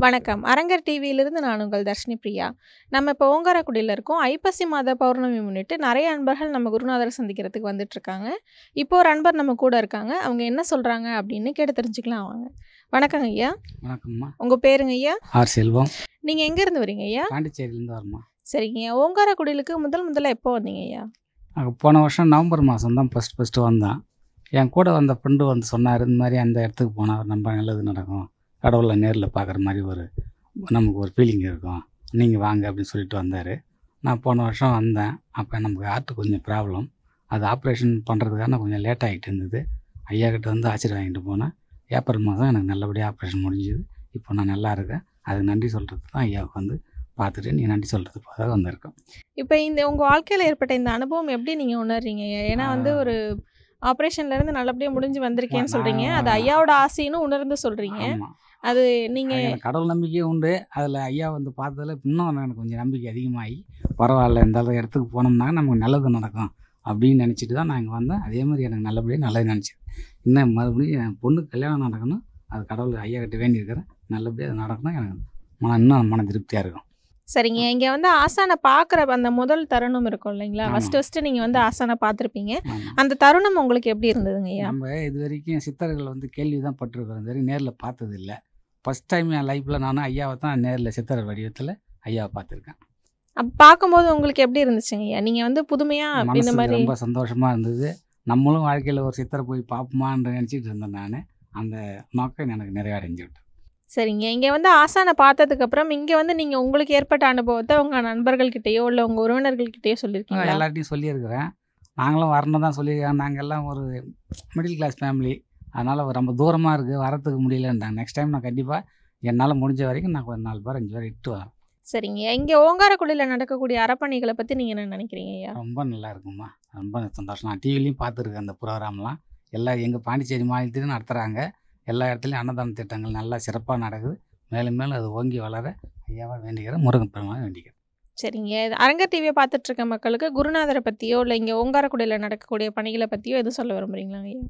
வணக்கம் அரங்கர் டிவியிலிருந்து நான் உங்கள் தர்ஷினி பிரியா நம்ம இப்போ ஓங்காரக்குடியில் இருக்கோம் ஐப்பசி மாத பௌர்ணமி முன்னிட்டு நிறைய அன்பர்கள் நம்ம குருநாதரை சந்திக்கிறதுக்கு வந்துட்டு இருக்காங்க இப்போ ஒரு அன்பர் நம்ம கூட இருக்காங்க அவங்க என்ன சொல்கிறாங்க அப்படின்னு கேட்டு தெரிஞ்சுக்கலாம் வாங்க வணக்கங்க ஐயா வணக்கம்மா உங்கள் பேருங்க ஐயா ஆர் செல்வம் நீங்கள் எங்கேருந்து வரீங்க ஐயா பாண்டிச்சேரியிலேருந்து வரமா சரிங்க ஐயா ஓங்காரக்குடியிலுக்கு முதல் முதல்ல எப்போ வந்தீங்க ஐயா நாங்கள் போன வருஷம் நவம்பர் மாதம் தான் ஃபஸ்ட் ஃபஸ்ட்டு வந்தோம் என் கூட வந்த ஃப்ரெண்டு வந்து சொன்னார் இந்த மாதிரி அந்த இடத்துக்கு போனால் ரொம்ப நல்லது நடக்கும் கடவுளை நேரில் பார்க்குற மாதிரி ஒரு நமக்கு ஒரு ஃபீலிங் இருக்கும் நீங்கள் வாங்க அப்படின்னு சொல்லிட்டு வந்தார் நான் போன வருஷம் வந்தேன் அப்போ நமக்கு ஹார்ட்டு கொஞ்சம் ப்ராப்ளம் அது ஆப்ரேஷன் பண்ணுறதுக்காக கொஞ்சம் லேட் ஆகிட்டு இருந்தது ஐயா கிட்ட வந்து ஆச்சரியம் வாங்கிட்டு போனேன் ஏப்ரல் மாதம் எனக்கு நல்லபடியாக ஆப்ரேஷன் முடிஞ்சுது இப்போ நான் நல்லா இருக்கேன் அதுக்கு நன்றி சொல்கிறது தான் ஐயாவுக்கு வந்து பார்த்துட்டு நீ நன்றி சொல்கிறதுக்காக வந்திருக்கோம் இப்போ இந்த உங்கள் வாழ்க்கையில் ஏற்பட்ட இந்த அனுபவம் எப்படி நீங்கள் உணர்றீங்க ஐயா ஏன்னா வந்து ஒரு ஆப்ரேஷன்ல இருந்து நல்லபடியாக முடிஞ்சு வந்திருக்கேன்னு சொல்கிறீங்க அது ஐயாவோட ஆசைன்னு உணர்ந்து சொல்கிறீங்க ஆமாம் அது நீங்கள் எனக்கு கடவுள் நம்பிக்கையும் உண்டு அதில் ஐயா வந்து பார்த்ததுல இன்னும் எனக்கு கொஞ்சம் நம்பிக்கை அதிகமாகி பரவாயில்ல இந்த அளவு இடத்துக்கு போனோம்னா நமக்கு நல்லது நடக்கும் அப்படின்னு நினச்சிட்டு தான் நான் இங்கே வந்தேன் அதே மாதிரி எனக்கு நல்லபடியாக நல்லது நினச்சேன் இன்னும் மறுபடியும் என் பொண்ணுக்கு கல்யாணம் நடக்கணும் அது கடவுள் ஐயா கிட்ட வேண்டியிருக்கிறேன் நல்லபடியாக அது நடக்கணும் எனக்கு மன இன்னும் மன திருப்தியாக இருக்கும் சரிங்க இங்கே வந்து ஆசானை பார்க்குற அந்த முதல் தருணம் இருக்கும் இல்லைங்களா ஆமா. ஃபர்ஸ்ட் ஃபர்ஸ்ட் நீங்கள் வந்து ஆசானை பார்த்துருப்பீங்க ஆமாம் அந்த தருணம் உங்களுக்கு எப்படி இருந்ததுங்க ஐயா நம்ம இது வரைக்கும் சித்தர்கள் வந்து கேள்வி தான் பட்டிருக்கிறோம் இது வரைக்கும் நேரில் பார்த்தது இல்லை ஃபஸ்ட் டைம் என் லைஃப்பில் நானும் ஐயாவை தான் நேரில் சித்தர் வடிவத்தில் ஐயாவை பார்த்துருக்கேன் அப்போ பார்க்கும்போது உங்களுக்கு எப்படி இருந்துச்சுங்க ஐயா நீங்கள் வந்து புதுமையாக இந்த மனசுக்கு மாதிரி ரொம்ப சந்தோஷமா இருந்தது நம்மளும் வாழ்க்கையில் ஒரு சித்தரை போய் பார்ப்போமான்னு நினச்சிட்டு இருந்தேன் நான் அந்த நோக்கம் எனக்கு நிறைவடைஞ்சு விட்டு சரிங்க இங்கே வந்து ஆசானை பார்த்ததுக்கு அப்புறம் இங்கே வந்து நீங்கள் உங்களுக்கு ஏற்பட்ட அனுபவத்தை உங்கள் நண்பர்கள்கிட்டயோ இல்லை உங்கள் உறவினர்கள்கிட்டயோ சொல்லியிருக்கீங்களா எல்லார்ட்டையும் சொல்லியிருக்கிறேன் நாங்களும் வரணும் தான் சொல்லியிருக்கோம் நாங்கள் எல்லாம் ஒரு மிடில் கிளாஸ் ஃபேமிலி அதனால் ரொம்ப தூரமாக இருக்குது வரத்துக்கு முடியலன்றாங்க நெக்ஸ்ட் டைம் நான் கண்டிப்பாக என்னால் முடிஞ்ச வரைக்கும் நான் ஒரு நாலு பேர் அஞ்சு பேர் இட்டு வரேன் சரிங்க இங்கே ஓங்காரக்குடியில் நடக்கக்கூடிய அறப்பணிகளை பற்றி நீங்கள் என்ன நினைக்கிறீங்க ஐயா ரொம்ப நல்லா இருக்கும்மா ரொம்ப சந்தோஷம் நான் டிவிலையும் பார்த்துருக்கேன் அந்த ப்ரோக்ராம்லாம் எல்லாம் எங்கள் பாண்டிச்சேரி மாநிலத்திலையும் நடத்துகிறாங்க எல்லா இடத்துலையும் அன்னதான திட்டங்கள் நல்லா சிறப்பாக நடக்குது மேலும் மேலும் அது ஓங்கி வளர ஐயாவை வேண்டிக்கிறேன் முருகன் பெருமாவை வேண்டிக்கிறேன் சரிங்க இது அரங்கர் டிவியை பார்த்துட்டு இருக்க மக்களுக்கு குருநாதரை பற்றியோ இல்லை இங்கே ஓங்காரக்குடியில் நடக்கக்கூடிய பணிகளை பற்றியோ எதுவும் சொல்ல விரும்புறீங்களா ஐயா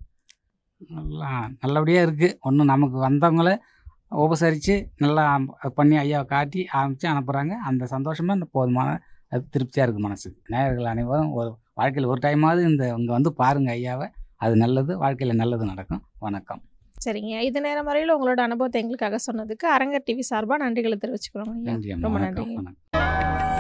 நல்லா நல்லபடியாக இருக்குது ஒன்றும் நமக்கு வந்தவங்கள உபசரித்து நல்லா பண்ணி ஐயாவை காட்டி ஆரம்பித்து அனுப்புகிறாங்க அந்த சந்தோஷமே இந்த போதுமான அது திருப்தியாக இருக்குது மனசுக்கு நேயர்கள் அனைவரும் ஒரு வாழ்க்கையில் ஒரு டைமாவது இந்த இங்கே வந்து பாருங்கள் ஐயாவை அது நல்லது வாழ்க்கையில் நல்லது நடக்கும் வணக்கம் சரிங்க இது நேரம் வரையில் உங்களோட அனுபவத்தை எங்களுக்காக சொன்னதுக்கு அரங்கர் டிவி சார்பாக நன்றிகளை தெரிவிச்சுக்கிறோம் ஐயா நன்றி அம்மா ரொம்ப வணக்கம் நன்றிங்க வணக்கம்